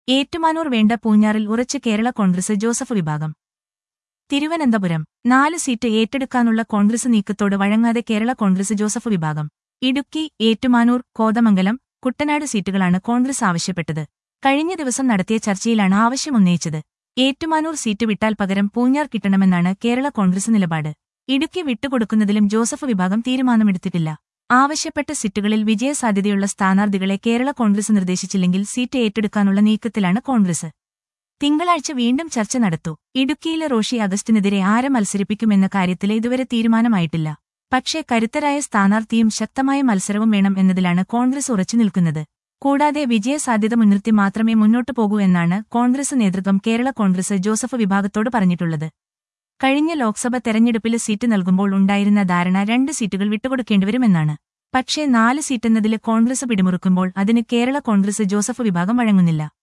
ഏറ്റുമാനൂർ വേണ്ട പൂഞ്ഞാറിൽ ഉറച്ച് കേരള കോൺഗ്രസ് ജോസഫ് വിഭാഗം തിരുവനന്തപുരം നാല് സീറ്റ് ഏറ്റെടുക്കാനുള്ള കോൺഗ്രസ് നീക്കത്തോട് വഴങ്ങാതെ കേരള കോൺഗ്രസ് ജോസഫ് വിഭാഗം ഇടുക്കി ഏറ്റുമാനൂർ കോതമംഗലം കുട്ടനാട് സീറ്റുകളാണ് കോൺഗ്രസ് ആവശ്യപ്പെട്ടത് കഴിഞ്ഞ ദിവസം നടത്തിയ ചർച്ചയിലാണ് ആവശ്യമുന്നയിച്ചത് ഏറ്റുമാനൂർ സീറ്റ് വിട്ടാൽ പകരം പൂഞ്ഞാർ കിട്ടണമെന്നാണ് കേരള കോൺഗ്രസ് നിലപാട് ഇടുക്കി വിട്ടുകൊടുക്കുന്നതിലും ജോസഫ് വിഭാഗം തീരുമാനമെടുത്തിട്ടില്ല ആവശ്യപ്പെട്ട സീറ്റുകളിൽ വിജയസാധ്യതയുള്ള സ്ഥാനാർത്ഥികളെ കേരള കോൺഗ്രസ് നിർദ്ദേശിച്ചില്ലെങ്കിൽ സീറ്റ് ഏറ്റെടുക്കാനുള്ള നീക്കത്തിലാണ് കോൺഗ്രസ് തിങ്കളാഴ്ച വീണ്ടും ചർച്ച നടത്തു ഇടുക്കിയിലെ റോഷി അഗസ്റ്റിനെതിരെ ആരെ മത്സരിപ്പിക്കുമെന്ന കാര്യത്തിൽ ഇതുവരെ തീരുമാനമായിട്ടില്ല പക്ഷേ കരുത്തരായ സ്ഥാനാർത്ഥിയും ശക്തമായ മത്സരവും വേണം എന്നതിലാണ് കോൺഗ്രസ് ഉറച്ചു നിൽക്കുന്നത് കൂടാതെ വിജയസാധ്യത മുൻനിർത്തി മാത്രമേ മുന്നോട്ടു പോകൂ എന്നാണ് കോൺഗ്രസ് നേതൃത്വം കേരള കോൺഗ്രസ് ജോസഫ് വിഭാഗത്തോട് പറഞ്ഞിട്ടുള്ളത് കഴിഞ്ഞ ലോക്സഭ തെരഞ്ഞെടുപ്പിൽ സീറ്റ് നൽകുമ്പോൾ ഉണ്ടായിരുന്ന ധാരണ രണ്ട് സീറ്റുകൾ വിട്ടുകൊടുക്കേണ്ടിവരുമെന്നാണ് പക്ഷേ നാല് സീറ്റെന്നതിൽ കോൺഗ്രസ് പിടിമുറുക്കുമ്പോൾ അതിന് കേരള കോൺഗ്രസ് ജോസഫ് വിഭാഗം വഴങ്ങുന്നില്ല